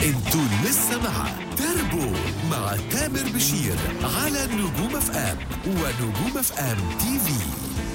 انتوا لسه مع تربو مع تامر بشير على نجوم اف ام ونجوم اف ام تي في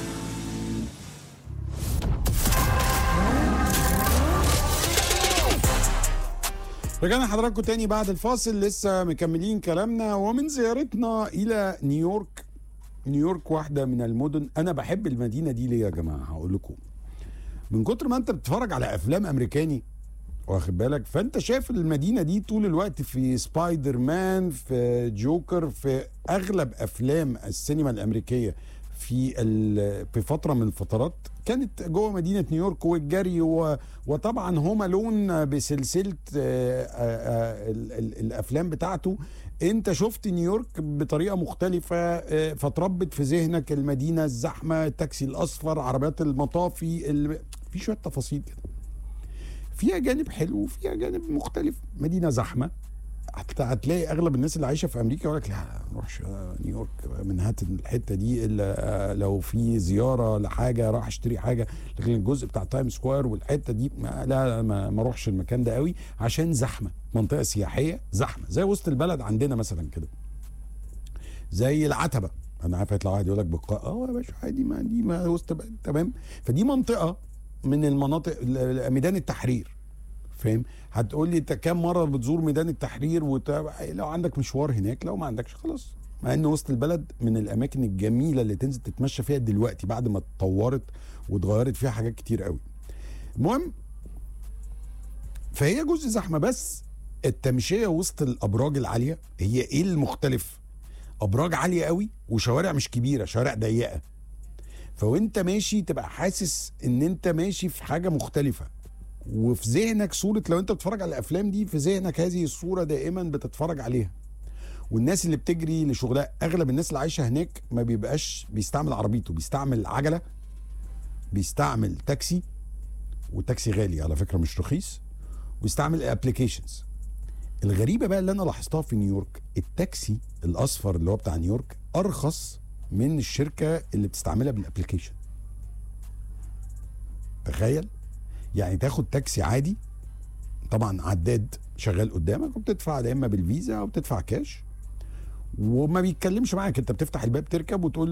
رجعنا حضراتكم تاني بعد الفاصل لسه مكملين كلامنا ومن زيارتنا الى نيويورك نيويورك واحده من المدن انا بحب المدينه دي ليه يا جماعه هقول لكم من كتر ما انت بتتفرج على افلام امريكاني واخد بالك فانت شايف المدينه دي طول الوقت في سبايدر مان في جوكر في اغلب افلام السينما الامريكيه في ال- في فتره من الفترات كانت جوه مدينه نيويورك والجري و- وطبعا هوم لون بسلسله آه، آه، آه، ال- ال- الافلام بتاعته انت شفت نيويورك بطريقه مختلفه آه، فتربت في ذهنك المدينه الزحمه التاكسي الاصفر عربيات المطافي ال- في شويه تفاصيل كده فيها جانب حلو وفيها جانب مختلف مدينه زحمه هت- هتلاقي اغلب الناس اللي عايشه في امريكا يقول لك لا ما نروحش نيويورك منهاتن الحته دي الا لو في زياره لحاجه راح اشتري حاجه لكن الجزء بتاع تايم سكوير والحته دي ما لا ما ما اروحش المكان ده قوي عشان زحمه منطقه سياحيه زحمه زي وسط البلد عندنا مثلا كده زي العتبه انا عارف هيطلع واحد يقول لك بقاء اه يا باشا عادي ما دي ما وسط بلد تمام فدي منطقه من المناطق ال- ال- ميدان التحرير فاهم هتقول لي انت كام مره بتزور ميدان التحرير وت... لو عندك مشوار هناك لو ما عندكش خلاص مع ان وسط البلد من الاماكن الجميله اللي تنزل تتمشى فيها دلوقتي بعد ما اتطورت واتغيرت فيها حاجات كتير قوي المهم فهي جزء زحمه بس التمشيه وسط الابراج العاليه هي ايه المختلف ابراج عاليه قوي وشوارع مش كبيره شوارع ضيقه فوانت ماشي تبقى حاسس ان انت ماشي في حاجه مختلفه وفي ذهنك صوره لو انت بتتفرج على الافلام دي في ذهنك هذه الصوره دائما بتتفرج عليها والناس اللي بتجري لشغلها اغلب الناس اللي عايشه هناك ما بيبقاش بيستعمل عربيته بيستعمل عجله بيستعمل تاكسي والتاكسي غالي على فكره مش رخيص ويستعمل ابلكيشنز الغريبه بقى اللي انا لاحظتها في نيويورك التاكسي الاصفر اللي هو بتاع نيويورك ارخص من الشركه اللي بتستعملها بالابلكيشن تخيل يعني تاخد تاكسي عادي طبعا عداد شغال قدامك وبتدفع يا اما بالفيزا او بتدفع كاش وما بيتكلمش معاك انت بتفتح الباب تركب وتقول